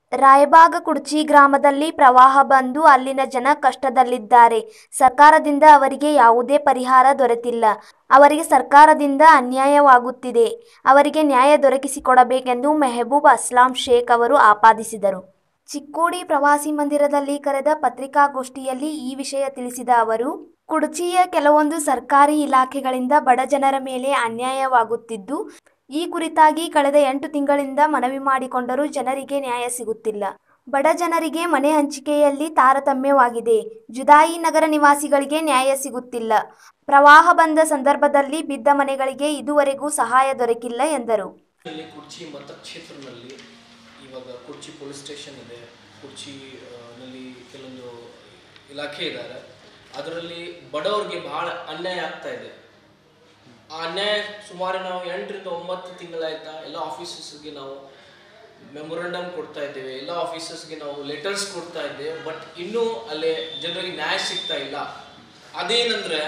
ರಾಯಬಾಗ ಕುಡ್ಚಿ ಗ್ರಾಮದಲ್ಲಿ ಪ್ರವಾಹ ಬಂದು ಅಲ್ಲಿನ ಜನ ಕಷ್ಟದಲ್ಲಿದ್ದಾರೆ ಸರ್ಕಾರದಿಂದ ಅವರಿಗೆ ಯಾವುದೇ ಪರಿಹಾರ ದೊರೆತಿಲ್ಲ ಅವರಿಗೆ ಸರ್ಕಾರದಿಂದ ಅನ್ಯಾಯವಾಗುತ್ತಿದೆ ಅವರಿಗೆ ನ್ಯಾಯ ದೊರಕಿಸಿಕೊಡಬೇಕೆಂದು ಮೆಹಬೂಬ್ ಅಸ್ಲಾಂ ಶೇಖ್ ಅವರು ಆಪಾದಿಸಿದರು ಚಿಕ್ಕೋಡಿ ಪ್ರವಾಸಿ ಮಂದಿರದಲ್ಲಿ ಕರೆದ ಪತ್ರಿಕಾಗೋಷ್ಠಿಯಲ್ಲಿ ಈ ವಿಷಯ ತಿಳಿಸಿದ ಅವರು ಕುಡ್ಚಿಯ ಕೆಲವೊಂದು ಸರ್ಕಾರಿ ಇಲಾಖೆಗಳಿಂದ ಬಡ ಜನರ ಮೇಲೆ ಅನ್ಯಾಯವಾಗುತ್ತಿದ್ದು ಈ ಕುರಿತಾಗಿ ಕಳೆದ ಎಂಟು ತಿಂಗಳಿಂದ ಮನವಿ ಮಾಡಿಕೊಂಡರೂ ಜನರಿಗೆ ನ್ಯಾಯ ಸಿಗುತ್ತಿಲ್ಲ ಬಡ ಜನರಿಗೆ ಮನೆ ಹಂಚಿಕೆಯಲ್ಲಿ ತಾರತಮ್ಯವಾಗಿದೆ ಜುದಾಯಿ ನಗರ ನಿವಾಸಿಗಳಿಗೆ ನ್ಯಾಯ ಸಿಗುತ್ತಿಲ್ಲ ಪ್ರವಾಹ ಬಂದ ಸಂದರ್ಭದಲ್ಲಿ ಬಿದ್ದ ಮನೆಗಳಿಗೆ ಇದುವರೆಗೂ ಸಹಾಯ ದೊರಕಿಲ್ಲ ಎಂದರು ಇಲ್ಲಿ ಕುರ್ಚಿ ಮತಕ್ಷೇತ್ರದಲ್ಲಿ ಇವಾಗ ಕುರ್ಚಿ ಪೊಲೀಸ್ ಸ್ಟೇಷನ್ ಇದೆ ಕುರ್ಚಿ ಆ, ನಲ್ಲಿ ಕೆಲವೊಂದು ಇಲಾಖೆ ಇದ್ದಾರೆ ಅದರಲ್ಲಿ ಬಡವರಿಗೆ ಬಹಳ ಅನ್ಯಾಯ ಆಗ್ತಾ ಇದೆ ಆ ಅನ್ಯಾಯ ಸುಮಾರು ನಾವು ಎಂಟರಿಂದ ಒಂಬತ್ತು ತಿಂಗಳಾಯ್ತಾ ಎಲ್ಲ ಆಫೀಸಸ್ಗೆ ನಾವು ಮೆಮೊರಂಡಮ್ ಕೊಡ್ತಾ ಇದ್ದೇವೆ ಎಲ್ಲ ಆಫೀಸಸ್ಗೆ ನಾವು ಲೆಟರ್ಸ್ ಕೊಡ್ತಾ ಇದ್ದೇವೆ ಬಟ್ ಇನ್ನೂ ಅಲ್ಲಿ ಜನರಿಗೆ ನ್ಯಾಯ ಸಿಗ್ತಾ ಇಲ್ಲ ಅದೇನಂದ್ರೆ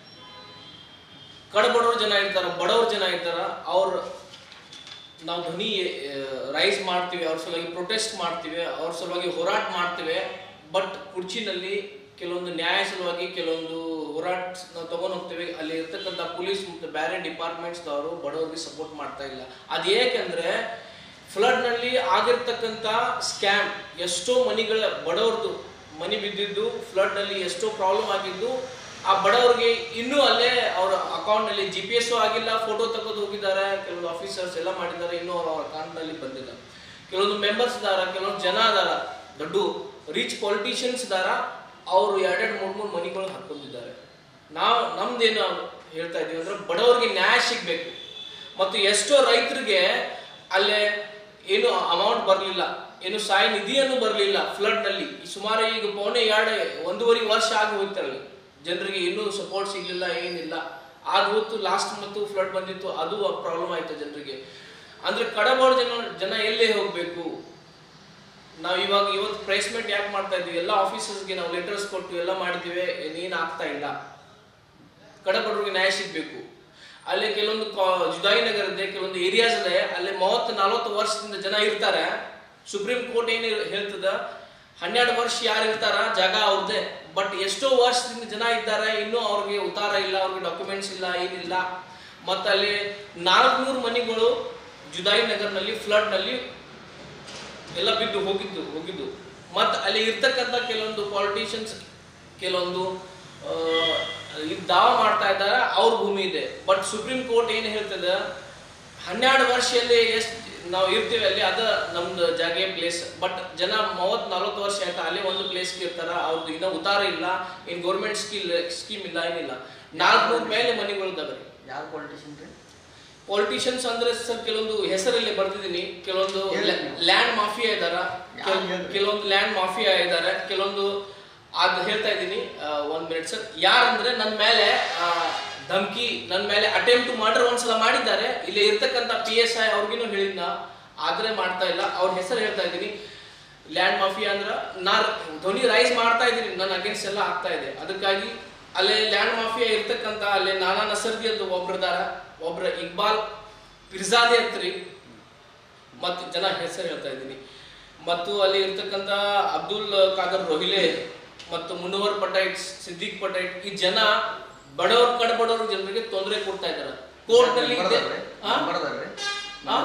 ಕಡಬಡವ್ರ ಜನ ಇರ್ತಾರ ಬಡವ್ರ ಜನ ಇರ್ತಾರ ಅವ್ರ ನಾವು ಧ್ವನಿ ರೈಸ್ ಮಾಡ್ತೀವಿ ಅವ್ರ ಸಲುವಾಗಿ ಪ್ರೊಟೆಸ್ಟ್ ಮಾಡ್ತೀವಿ ಅವ್ರ ಸಲುವಾಗಿ ಹೋರಾಟ ಮಾಡ್ತೀವಿ ಬಟ್ ಕುರ್ಚಿನಲ್ಲಿ ಕೆಲವೊಂದು ನ್ಯಾಯ ಸಲುವಾಗಿ ಕೆಲವೊಂದು ಹೋರಾಟ ನಾವು ತಗೊಂಡು ಹೋಗ್ತೇವೆ ಅಲ್ಲಿ ಇರ್ತಕ್ಕಂಥ ಪೊಲೀಸ್ ಮತ್ತು ಬೇರೆ ಡಿಪಾರ್ಟ್ಮೆಂಟ್ಸ್ದವರು ಬಡವರಿಗೆ ಸಪೋರ್ಟ್ ಮಾಡ್ತಾ ಇಲ್ಲ ಅದು ಏಕೆಂದ್ರೆ ಫ್ಲಡ್ನಲ್ಲಿ ಆಗಿರ್ತಕ್ಕಂಥ ಸ್ಕ್ಯಾಮ್ ಎಷ್ಟೋ ಮನಿಗಳ ಬಡವ್ರದ್ದು ಮನಿ ಬಿದ್ದಿದ್ದು ಫ್ಲಡ್ನಲ್ಲಿ ಎಷ್ಟೋ ಪ್ರಾಬ್ಲಮ್ ಆಗಿದ್ದು ಆ ಬಡವರಿಗೆ ಇನ್ನೂ ಅಲ್ಲೇ ಅವರ ಅಕೌಂಟ್ನಲ್ಲಿ ಜಿ ಪಿ ಎಸ್ ಆಗಿಲ್ಲ ಫೋಟೋ ತೆಗೆದು ಹೋಗಿದ್ದಾರೆ ಕೆಲವೊಂದು ಆಫೀಸರ್ಸ್ ಎಲ್ಲ ಮಾಡಿದ್ದಾರೆ ಇನ್ನೂ ಅವ್ರ ಅವ್ರ ಅಕೌಂಟ್ನಲ್ಲಿ ಬಂದಿಲ್ಲ ಕೆಲವೊಂದು ಮೆಂಬರ್ಸ್ ಇದಾರ ಕೆಲವೊಂದು ಜನ ಅದಾರ ದೊಡ್ಡ ರಿಚ್ ಪೊಲಿಟಿಷಿಯನ್ಸ್ ಇದಾರ ಅವರು ಎರಡೆರಡು ಮೂರು ಮೂರು ಮನಿಗಳು ಹಾಕೊಂಡಿದ್ದಾರೆ ನಾವು ನಮ್ದೇನು ಹೇಳ್ತಾ ಇದೀವಿ ಅಂದ್ರೆ ಬಡವರಿಗೆ ನ್ಯಾಯ ಸಿಗ್ಬೇಕು ಮತ್ತು ಎಷ್ಟೋ ರೈತರಿಗೆ ಅಲ್ಲೇ ಏನು ಅಮೌಂಟ್ ಬರಲಿಲ್ಲ ಏನು ಸಾಯಿ ನಿಧಿಯನ್ನು ಬರಲಿಲ್ಲ ಫ್ಲಡ್ನಲ್ಲಿ ಸುಮಾರು ಈಗ ಪೌನೆ ಎರಡು ಒಂದೂವರೆ ವರ್ಷ ಆಗಿ ಹೋಗ್ತಾರಲ್ಲಿ ಜನರಿಗೆ ಇನ್ನೂ ಸಪೋರ್ಟ್ ಸಿಗ್ಲಿಲ್ಲ ಏನಿಲ್ಲ ಆಗ ಹೊತ್ತು ಲಾಸ್ಟ್ ಮತ್ತು ಫ್ಲಡ್ ಬಂದಿತ್ತು ಅದು ಪ್ರಾಬ್ಲಮ್ ಆಯ್ತು ಜನರಿಗೆ ಅಂದ್ರೆ ಕಡಬಡ ಜನ ಜನ ಎಲ್ಲೇ ಹೋಗ್ಬೇಕು ನಾವು ಇವಾಗ ಇವತ್ತು ಪ್ರೆಸ್ ಮೀಟ್ ಯಾಕೆ ಮಾಡ್ತಾ ಇದ್ವಿ ಎಲ್ಲ ಆಫೀಸರ್ಸ್ಗೆ ನಾವು ಲೆಟರ್ಸ್ ಕೊಟ್ಟು ಎಲ್ಲ ಮಾಡಿದ್ದೀವಿ ಏನೇನು ಆಗ್ತಾ ಇಲ್ಲ ಕಡಬಡವ್ರಿಗೆ ನ್ಯಾಯ ಸಿಗ್ಬೇಕು ಅಲ್ಲಿ ಕೆಲವೊಂದು ಕಾ- ಜುದಾಯಿ ನಗರ ಇದೆ ಕೆಲವೊಂದು ಏರಿಯಾಸ್ ಇದೆ ಅಲ್ಲಿ ಮೂವತ್ತು ನಲವತ್ತು ವರ್ಷದಿಂದ ಜನ ಇರ್ತಾರೆ ಸುಪ್ರೀಂ ಕೋರ್ಟ್ ಏನು ಹೇಳ್ತದ ಹನ್ನೆರಡು ವರ್ಷ ಯಾರು ಇರ್ತಾರ ಜಾಗ ಅವ್ರದ್ದೇ ಬಟ್ ಎಷ್ಟೋ ವರ್ಷದಿಂದ ಜನ ಇದ್ದಾರೆ ಇನ್ನೂ ಅವ್ರಿಗೆ ಉತ್ತಾರ ಇಲ್ಲ ಅವ್ರಿಗೆ ಡಾಕ್ಯುಮೆಂಟ್ಸ್ ಇಲ್ಲ ಏನಿಲ್ಲ ಮತ್ತು ಅಲ್ಲಿ ನಾಲ್ಕುನೂರು ಮನೆಗಳು ಜುದಾಯಿ ನಗರ್ನಲ್ಲಿ ಫ್ಲಡ್ನಲ್ಲಿ ಎಲ್ಲ ಬಿದ್ದು ಹೋಗಿದ್ದು ಹೋಗಿದ್ದು ಮತ್ತು ಅಲ್ಲಿ ಇರ್ತಕ್ಕಂಥ ಕೆಲವೊಂದು ಪಾಲಿಟಿಷಿಯನ್ಸ್ ಕೆಲವೊಂದು ಆ, ಇದು ದಾವ ಮಾಡ್ತಾ ಇದ್ದಾರೆ ಅವ್ರ ಭೂಮಿ ಇದೆ ಬಟ್ ಸುಪ್ರೀಂ ಕೋರ್ಟ್ ಏನು ಹೇಳ್ತದೆ ಹನ್ನೆರಡು ವರ್ಷದಲ್ಲಿ ಎಷ್ಟು ನಾವು ಇರ್ತೀವಿ ಅಲ್ಲಿ ಅದ ನಮ್ದು ಜಾಗ ಪ್ಲೇಸ್ ಬಟ್ ಜನ ಮೂವತ್ತು ನಲ್ವತ್ತು ವರ್ಷ ಆಯ್ತಾ ಅಲ್ಲೇ ಒಂದು ಪ್ಲೇಸ್ಗೆ ಇರ್ತಾರ ಅವ್ರದ್ದು ಇನ್ನೂ ಉತ್ತಾರ ಇಲ್ಲ ಏನು ಗೌರ್ಮೆಂಟ್ ಸ್ಕೀಲ್ ಸ್ಕೀಮ್ ಇಲ್ಲ ಏನಿಲ್ಲ ನಾಲ್ಕುನೂರು ಮೇಲೆ ಮನೆಗಳಿದ್ದಾವೆ ರೀ ಯಾವ ಪೊಲಿಟಿಷಿಯನ್ ರೀ ಪೊಲಿಟಿಷಿಯನ್ಸ್ ಅಂದ್ರೆ ಸರ್ ಕೆಲವೊಂದು ಹೆಸರಲ್ಲಿ ಬರ್ತಿದ್ದೀನಿ ಕೆಲವೊಂದು ಹೇಳಿ ನೀವು. ಲ್ಯಾಂಡ್ ಮಾಫಿಯಾ ಇದಾರ ಯಾರು ಹೇಳ್ರಿ? ಕೆಲವೊಂದು ಲ್ಯಾಂಡ್ ಮಾಫಿಯಾ ಇದಾರೆ ಕೆಲವೊಂದು ಅದ್ ಹೇಳ್ತಾ ಇದ್ದೀನಿ ಒಂದ್ ಮಿನಿಟ್ ಸರ್ ಯಾರಂದ್ರೆ ನನ್ನ ಮೇಲೆ ಆ, ಧಮ್ಕಿ ನನ್ನ ಮೇಲೆ ಅಟೆಂಪ್ಟ್ ಮಾಡ್ರೆ ಒಂದ್ಸಲ ಮಾಡಿದ್ದಾರೆ ಇಲ್ಲಿ ಇರ್ತಕ್ಕಂಥ ಪಿ ಎಸ್ ಐ ಅವ್ರಿಗಿನೂ ಹೇಳಿದ್ನ ಆದ್ರೆ ಮಾಡ್ತಾ ಇಲ್ಲ ಅವ್ರ ಹೆಸರು ಹೇಳ್ತಾ ಇದ್ದೀನಿ ಲ್ಯಾಂಡ್ ಮಾಫಿಯಾ ಅಂದ್ರ ನಾ ಧ್ವನಿ ರೈಸ್ ಮಾಡ್ತಾ ಇದ್ದೀನಿ ನನ್ನ ಅಗೇನ್ಸ್ಟ್ ಎಲ್ಲ ಆಗ್ತಾ ಇದೆ ಅದಕ್ಕಾಗಿ ಅಲ್ಲೇ ಲ್ಯಾಂಡ್ ಮಾಫಿಯಾ ಇರ್ತಕ್ಕಂಥ ಅಲ್ಲೇ ನಾನಾ ನಸರ್ದಿ ಅಂತ ಒಬ್ರದಾರ ಒಬ್ರ ಇಕ್ಬಾಲ್ ಪಿರ್ಜಾದೆ ಅಂತ್ರಿ ಮತ್ತು ಜನ ಹೆಸರು ಹೇಳ್ತಾ ಇದ್ದೀನಿ ಮತ್ತು ಅಲ್ಲಿ ಇರ್ತಕ್ಕಂಥ ಅಬ್ದುಲ್ ಖಾದರ್ ರೋಹಿಲೆ ಮತ್ತು ಮುನ್ನವರ್ ಪಟೈಟ್ ಸಿದ್ದಿಕ್ ಪಟೈಟ್ ಈ ಜನ ಬಡವ್ರ ಕಡ ಬಡವ್ರ ಜನರಿಗೆ ತೊಂದರೆ ಕೊಡ್ತಾ ಇದ್ದಾರೆ ಕೋರ್ಟ್ನಲ್ಲಿ ಇದೆ ಆ? ಆ?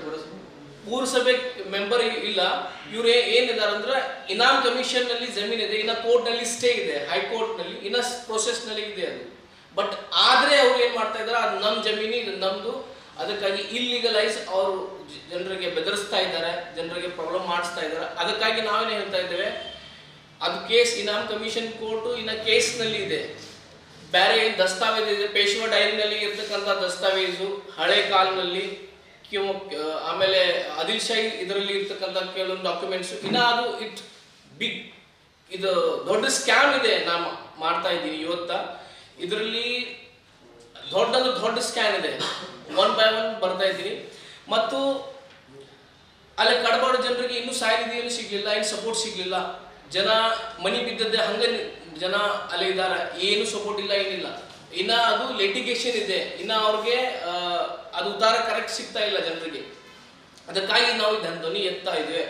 ಪೂರಸಭೆ ಮೆಂಬರ್ ಇಲ್ಲ ಇವ್ರು ಏನಿದಾರೆ ಅಂದ್ರೆ ಇನಾಮ್ ಕಮಿಷನ್ ನಲ್ಲಿ ಜಮೀನ್ ಇದೆ ಇನ್ನ ಕೋರ್ಟ್ ನಲ್ಲಿ ಸ್ಟೇ ಇದೆ ಹೈಕೋರ್ಟ್ ನಲ್ಲಿ ಇನ್ನ ಪ್ರೊಸೆಸ್ ನಲ್ಲಿ ಇದೆ ಅದು ಬಟ್ ಆದ್ರೆ ಅವ್ರು ಏನ್ ಮಾಡ್ತಾ ಇದಾರೆ ಅದು ನಮ್ ಜಮೀನು ಇದು ನಮ್ದು ಅದಕ್ಕಾಗಿ ಇಲ್ಲಿಗಲೈಸ್ ಅವರು ಜನರಿಗೆ ಬೆದರಿಸ್ತಾ ಇದ್ದಾರೆ ಜನರಿಗೆ ಪ್ರಾಬ್ಲಮ್ ಮಾಡಿಸ್ತಾ ಇದ್ದಾರೆ ಅದಕ್ಕಾಗಿ ನಾವೇನೇ ಹೇಳ್ತಾ ಇದ್ದೇವೆ ಅದು ಕೇಸ್ ಇನಾಮ್ ಕಮಿಷನ್ ಕೋರ್ಟು ಇನ್ನ ಕೇಸ್ ನಲ್ಲಿ ಇದೆ ಬೇರೆ ಏನ್ ದಸ್ತಾವೇಜ್ ಇದೆ ಪೇಶ್ವ ಡೈರಿನಲ್ಲಿ ಇರ್ತಕ್ಕಂಥ ದಸ್ತಾವೇಜು ಹಳೆ ಕಾಲದಲ್ಲಿ ಕಿವ ಆಮೇಲೆ ಆದಿಲ್ ಶಾಹಿ ಇದರಲ್ಲಿ ಇರ್ತಕ್ಕಂಥ ಕೆಲವೊಂದು ಡಾಕ್ಯುಮೆಂಟ್ಸ್ ಇನ್ನ ಅದು ಇಟ್ ಬಿಗ್ ಇದು ದೊಡ್ಡ ಸ್ಕ್ಯಾಮ್ ಇದೆ ನಾನು ಮಾಡ್ತಾ ಇದ್ದೀನಿ ಇವತ್ತ ಇದರಲ್ಲಿ ದೊಡ್ಡದು ದೊಡ್ಡ ಸ್ಕ್ಯಾನ್ ಇದೆ ಒನ್ ಬೈ ಒನ್ ಬರ್ತಾ ಇದ್ದೀನಿ ಮತ್ತು ಅಲ್ಲಿ ಕಡಬಾಡ ಜನರಿಗೆ ಇನ್ನೂ ಸಾಯಿನಿಧಿಯನ್ನು ಸಿಗ್ಲಿಲ್ಲ ಏನು ಸಪೋರ್ಟ್ ಸಿಗ್ಲಿಲ್ಲ ಜನ ಮನಿ ಬಿದ್ದದ್ದೆ ಹಂಗ ಜನ ಅಲ್ಲಿ ಇದ್ದಾರೆ ಏನು ಸಪೋರ್ಟ್ ಇಲ್ಲ ಏನಿಲ್ಲ ಇನ್ನ ಅದು ಲಿಟಿಗೇಷನ್ ಇದೆ ಇನ್ನ ಅವ್ರಿಗೆ ಆ, ಅದು ಉತ್ತಾರ ಕರೆಕ್ಟ್ ಸಿಗ್ತಾ ಇಲ್ಲ ಜನರಿಗೆ ಅದಕ್ಕಾಗಿ ನಾವು ಇದನ್ನ ಧ್ವನಿ ಎತ್ತಾ ಇದ್ದೇವೆ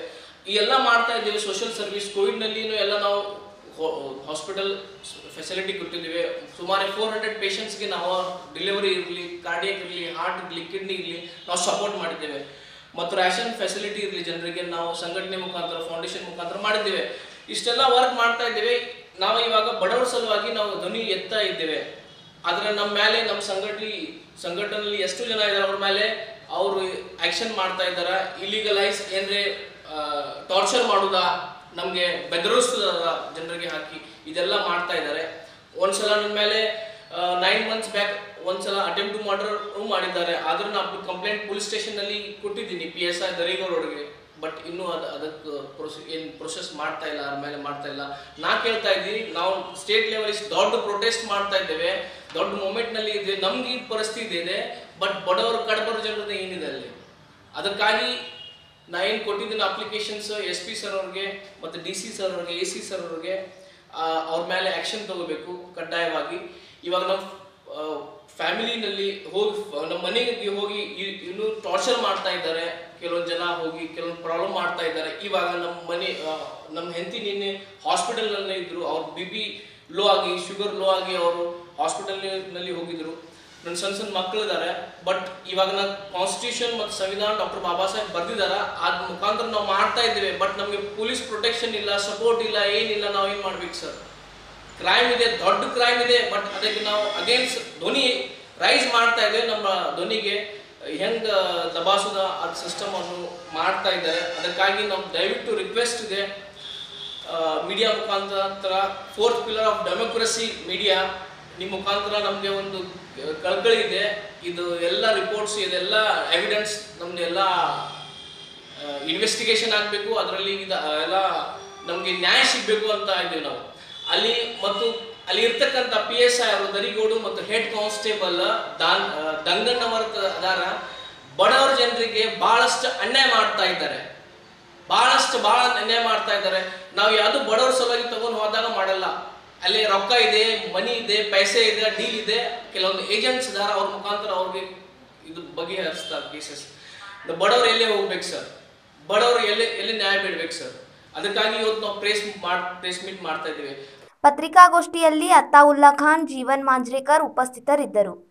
ಈ ಎಲ್ಲ ಮಾಡ್ತಾ ಇದ್ದೀವಿ ಸೋಷಿಯಲ್ ಸರ್ವಿಸ್ ಕೋವಿಡ್ನಲ್ಲಿನೂ ಎಲ್ಲ ನಾವು ಹಾಸ್ಪಿಟಲ್ ಫೆಸಿಲಿಟಿ ಕೊಟ್ಟಿದ್ದೀವಿ ಸುಮಾರು ಫೋರ್ ಹಂಡ್ರೆಡ್ ಪೇಷಂಟ್ಸ್ಗೆ ನಾವು ಡೆಲಿವರಿ ಇರಲಿ ಕಾರ್ಡಿಯಕ್ ಇರಲಿ ಹಾರ್ಟ್ ಇರಲಿ ಕಿಡ್ನಿ ಇರಲಿ ನಾವು ಸಪೋರ್ಟ್ ಮಾಡಿದ್ದೇವೆ ಮತ್ತು ರ್ಯಾಷನ್ ಫೆಸಿಲಿಟಿ ಇರಲಿ ಜನರಿಗೆ ನಾವು ಸಂಘಟನೆ ಮುಖಾಂತರ ಫೌಂಡೇಶನ್ ಮುಖಾಂತರ ಮಾಡಿದ್ದೇವೆ ಇಷ್ಟೆಲ್ಲ ವರ್ಕ್ ಮಾಡ್ತಾ ಇದ್ದೇವೆ ನಾವು ಇವಾಗ ಬಡವರ ಸಲುವಾಗಿ ನಾವು ಧ್ವನಿ ಎತ್ತಾ ಇದ್ದೇವೆ ಆದ್ರೆ ನಮ್ಮ ಮೇಲೆ ನಮ್ಮ ಸಂಘಟನೆ ಸಂಘಟನೆಯಲ್ಲಿ ಎಷ್ಟು ಜನ ಇದ್ದಾರೆ ಅವ್ರ ಮೇಲೆ ಅವರು ಆಕ್ಷನ್ ಮಾಡ್ತಾ ಇದ್ದಾರೆ ಇಲಿಗಲೈಸ್ ಏನ್ರೆ ಟಾರ್ಚರ್ ಮಾಡುದಾ ನಮಗೆ ಬೆದರಿಸ್ತದ ಜನರಿಗೆ ಹಾಕಿ ಇದೆಲ್ಲ ಮಾಡ್ತಾ ಇದ್ದಾರೆ ಒಂದ್ಸಲ ನನ್ನ ಮೇಲೆ ನೈನ್ ಮಂತ್ಸ್ ಬ್ಯಾಕ್ ಒಂದ್ಸಲ ಅಟೆಂಪ್ಟ್ ಟು ಮರ್ಡರ್ ಮಾಡಿದ್ದಾರೆ ಆದ್ರೂ ನಾನು ಕಂಪ್ಲೇಂಟ್ ಪೊಲೀಸ್ ಸ್ಟೇಷನ್ ನಲ್ಲಿ ಕೊಟ್ಟಿದ್ದೀನಿ ಪಿ ಎಸ್ ಐ ದರಿಗೌಡರಿಗೆ ಬಟ್ ಇನ್ನೂ ಅದ ಅದಕ್ಕೆ ಪ್ರೊಸೆ ಏನು ಪ್ರೊಸೆಸ್ ಮಾಡ್ತಾ ಇಲ್ಲ ಅವ್ರ ಮೇಲೆ ಮಾಡ್ತಾ ಇಲ್ಲ ನಾ ಕೇಳ್ತಾ ಇದ್ದೀನಿ ನಾವು ಸ್ಟೇಟ್ ಲೆವೆಲ್ ಇಷ್ಟು ದೊಡ್ಡ ಪ್ರೊಟೆಸ್ಟ್ ಮಾಡ್ತಾ ಇದ್ದೇವೆ ದೊಡ್ಡ ಮೂಮೆಂಟ್ ನಲ್ಲಿ ಇದೆ ನಮ್ಗೆ ಈ ಪರಿಸ್ಥಿತಿ ಇದೆ ಬಟ್ ಬಡವರು ಕಡಬರ ಜನರದ ಏನಿದೆ ಅಲ್ಲಿ ಅದಕ್ಕಾಗಿ ನಾ ಏನು ಕೊಟ್ಟಿದ್ದೀನಿ ಅಪ್ಲಿಕೇಶನ್ಸ್ ಎಸ್ ಪಿ ಸರ್ ಅವ್ರಿಗೆ ಮತ್ತು ಡಿ ಸಿ ಸರ್ ಅವ್ರಿಗೆ ಎ ಸಿ ಸರ್ ಅವ್ರಿಗೆ ಆ, ಅವ್ರ ಮೇಲೆ ಆ್ಯಕ್ಷನ್ ತಗೋಬೇಕು ಕಡ್ಡಾಯವಾಗಿ ಇವಾಗ ನಮ್ಮ ಫ್ಯಾಮಿಲಿನಲ್ಲಿ ಹೋಗಿ ನಮ್ಮ ಮನೆಗೆ ಹೋಗಿ ಇ- ಇನ್ನೂ ಟಾರ್ಚರ್ ಮಾಡ್ತಾ ಇದ್ದಾರೆ ಕೆಲವೊಂದು ಜನ ಹೋಗಿ ಕೆಲವೊಂದು ಪ್ರಾಬ್ಲಮ್ ಮಾಡ್ತಾ ಇದ್ದಾರೆ ಇವಾಗ ನಮ್ಮ ಮನೆ ಆ, ನಮ್ಮ ಹೆಂಡತಿ ನಿನ್ನೆ ಹಾಸ್ಪಿಟಲ್ನಲ್ಲೇ ಇದ್ರು ಅವ್ರ ಬಿ ಪಿ ಲೋ ಆಗಿ ಶುಗರ್ ಲೋ ಆಗಿ ಅವರು ಹಾಸ್ಪಿಟಲ್ನಲ್ಲಿ ಹೋಗಿದ್ರು ನನ್ನ ಸಣ್ಣ ಸಣ್ಣ ಮಕ್ಕಳಿದ್ದಾರೆ ಬಟ್ ಇವಾಗ ನಾವು ಕಾನ್ಸ್ಟಿಟ್ಯೂಷನ್ ಮತ್ತು ಸಂವಿಧಾನ ಡಾಕ್ಟರ್ ಬಾಬಾ ಸಾಹೇಬ್ ಬರ್ದಿದ್ದಾರೆ ಅದ್ ಮುಖಾಂತರ ನಾವು ಮಾಡ್ತಾ ಇದ್ದೇವೆ ಬಟ್ ನಮಗೆ ಪೊಲೀಸ್ ಪ್ರೊಟೆಕ್ಷನ್ ಇಲ್ಲ ಸಪೋರ್ಟ್ ಇಲ್ಲ ಏನಿಲ್ಲ ನಾವು ಏನು ಮಾಡ್ಬೇಕು ಸರ್ ಕ್ರೈಮ್ ಇದೆ ದೊಡ್ಡ ಕ್ರೈಮ್ ಇದೆ ಬಟ್ ಅದಕ್ಕೆ ನಾವು ಅಗೇನ್ಸ್ಟ್ ಧ್ವನಿ ರೈಸ್ ಮಾಡ್ತಾ ಇದ್ದೇವೆ ನಮ್ಮ ಧ್ವನಿಗೆ ಹೆಂಗ ದಬಾಸುದ ಅದ್ ಸಿಸ್ಟಮ್ ಅನ್ನು ಮಾಡ್ತಾ ಇದ್ದಾರೆ ಅದಕ್ಕಾಗಿ ನಮ್ಮ ದಯವಿಟ್ಟು ರಿಕ್ವೆಸ್ಟ್ ಇದೆ ಮೀಡಿಯಾ ಮುಖಾಂತರ fourth pillar of democracy media ನಿಮ್ಮ ಮುಖಾಂತರ ನಮಗೆ ಒಂದು ಕಳಕಳಿ ಇದೆ ಇದು ಎಲ್ಲ ರಿಪೋರ್ಟ್ಸ್ ಇದೆಲ್ಲ ಎವಿಡೆನ್ಸ್ ನಮ್ದು ಎಲ್ಲ ಇನ್ವೆಸ್ಟಿಗೇಷನ್ ಆಗಬೇಕು ಅದರಲ್ಲಿ ಇದ ಎಲ್ಲ ನಮಗೆ ನ್ಯಾಯ ಸಿಗಬೇಕು ಅಂತ ಇದ್ದೀವಿ ನಾವು ಅಲ್ಲಿ ಮತ್ತು ಅಲ್ಲಿ ಇರ್ತಕ್ಕಂಥ ಪಿ ಎಸ್ ಐ ಅವರು ದರಿಗೋಡು ಮತ್ತು ಹೆಡ್ ಕಾನ್ಸ್ಟೇಬಲ್ ದಾನ್ ಆ, ದಂಗಣ್ಣವರ ಅದಾರ ಬಡವರ ಜನರಿಗೆ ಬಹಳಷ್ಟು ಅನ್ಯಾಯ ಮಾಡ್ತಾ ಇದ್ದಾರೆ ಬಹಳಷ್ಟು ಬಹಳ ಅನ್ಯಾಯ ಮಾಡ್ತಾ ಇದ್ದಾರೆ ನಾವು ಯಾವುದು ಬಡವರ ಸಲುವಾಗಿ ತಗೊಂಡು ಹೋದಾಗ ಮಾಡಲ್ಲ ಅಲ್ಲಿ ರೊಕ್ಕ ಇದೆ ಮನಿ ಇದೆ ಪೈಸೆ ಇದೆ ಡೀಲ್ ಇದೆ ಕೆಲವೊಂದು ಏಜೆಂಟ್ಸ್ ಇದಾರ ಅವ್ರ ಮುಖಾಂತರ ಅವ್ರಿಗೆ ಇದು ಬಗೆಹರಿಸ್ತಾರೆ ಕೇಸಸ್ ಬಡವರು ಎಲ್ಲೇ ಹೋಗ್ಬೇಕು ಸರ್ ಬಡವರು ಎಲ್ಲಿ ಎಲ್ಲಿ ನ್ಯಾಯ ಬಿಡ್ಬೇಕು ಸರ್ ಅದಕ್ಕಾಗಿ ಇವತ್ತು ನಾವು ಪ್ರೆಸ್ ಮಾಡ್ ಪ್ರೆಸ್ ಮೀಟ್ ಮಾಡ್ತಾ ಇದ್ದೀವಿ ಪತ್ರಿಕಾಗೋಷ್ಠಿಯಲ್ಲಿ ಅತ್ತಾವುಲ್ಲಾ ಖಾನ್ ಜೀವನ್ ಮಾಂಜ್ರೇಕರ್ ಉಪಸ್ಥಿತರಿದ್ದರು